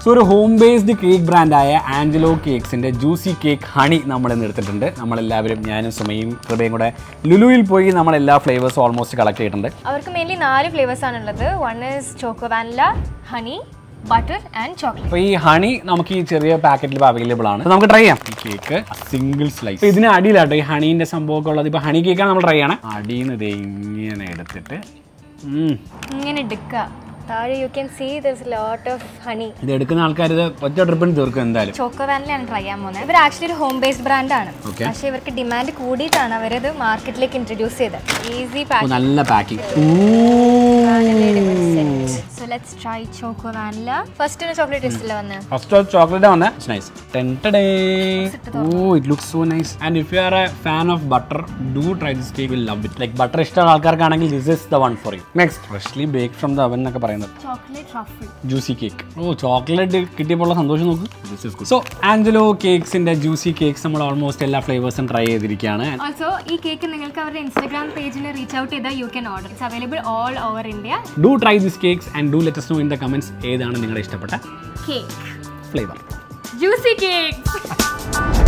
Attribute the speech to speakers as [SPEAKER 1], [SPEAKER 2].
[SPEAKER 1] So ഒരു home based cake ബ്രാൻഡായ Angelo കേക്സിന്റെ ജ്യൂസി കേക്ക് ഹണി നമ്മൾ ഇന്ന് എടുത്തിട്ടുണ്ട് നമ്മളെല്ലാവരും ഞാനും സുമയും കൃപയും കൂടെ ലുലുവിൽ പോയി നമ്മൾ എല്ലാ ഫ്ലേവേഴ്സും ഓൾമോസ്റ്റ് കളക്ട് ചെയ്തിട്ടുണ്ട്
[SPEAKER 2] അവർക്ക് മെയിൻലി നാല് ഫ്ലേവേഴ്സ് ആണുള്ളത് one is choco vanilla honey butter and chocolate
[SPEAKER 1] അപ്പോൾ ഈ ഹണി നമുക്ക് ഈ ചെറിയ പാക്കറ്റിൽ അവൈലബിൾ ആണ് അപ്പോൾ നമുക്ക് ട്രൈ ചെയ്യാം ഈ കേക്ക് സിംഗിൾ സ്ലൈസ് ഇതിന് അടിയിലാട്ടോ ഈ ഹണീൻ്റെ സംഭവമൊക്കെ ഉള്ളത് ഇപ്പോൾ ഹണി കേക്കാണ് നമ്മൾ ട്രൈ ചെയ്യണം അടിയിൽ നിന്ന് ഇത് ഇങ്ങനെ എടുത്തിട്ട് ഉം.
[SPEAKER 2] ഇങ്ങനെ എടുക്കുക താഴെ you can see this lot of honey
[SPEAKER 1] ഇത് എടുക്കുന്ന ആൾക്കാർ ഇത് ഒറ്റ ട്രിപ്പിന് തീർക്കും എന്തായാലും
[SPEAKER 2] ചോക്കോ വാനിലാണ് ട്രൈ ചെയ്യാൻ പോകുന്നത് ഇവർ ആക്ച്വലി ഒരു ഹോം ബേസ്ഡ് ബ്രാൻഡാണ്
[SPEAKER 1] Okay.
[SPEAKER 2] പക്ഷേ ഇവർക്ക് ഡിമാൻഡ് കൂടിയിട്ടാണ് അവരത് മാർക്കറ്റിലേക്ക് ഇൻട്രൊഡ്യൂസ് ചെയ്തത് ഈസി
[SPEAKER 1] ഓ,
[SPEAKER 2] പാക്ക്
[SPEAKER 1] നല്ല packing
[SPEAKER 2] so let's try choco vanilla first chocolate ടേസ്റ്റില്ല വന്ന്
[SPEAKER 1] ഫസ്റ്റ് ചോക്ലേറ്റ് വന്ന nice oh it looks so nice and if you are a fan of butter do try this cake will love it like butter ഇഷ്ടമുള്ള ആൾക്കാർക്കാണെങ്കിൽ this is the one for you next freshly bake from the oven എന്നൊക്കെ പറയുന്നത്
[SPEAKER 2] chocolate truffle
[SPEAKER 1] juicy cake oh chocolate കിട്ടിയപ്പോൾ സന്തോഷം നോക്ക് so Angelo കേക്സിന്റെ juicy cakes നമ്മൾ almost എല്ലാ ഫ്ലേവേഴ്സും ട്രൈ ചെയ്തിരിക്കുകയാണ്
[SPEAKER 2] ഓൾസോ ഈ കേക്ക് നിങ്ങൾക്ക് അവരുടെ ഇൻസ്റ്റാഗ്രാം പേജിൽ റീച്ച് ഔട്ട് ചെയ്താൽ you can order it's available all over India
[SPEAKER 1] do try this cakes and do let us know in the comments ഏതാണ് നിങ്ങളുടെ ഇഷ്ടപ്പെട്ട
[SPEAKER 2] കേക്ക്
[SPEAKER 1] ഫ്ലേവർ
[SPEAKER 2] ജ്യൂസി കേക്ക്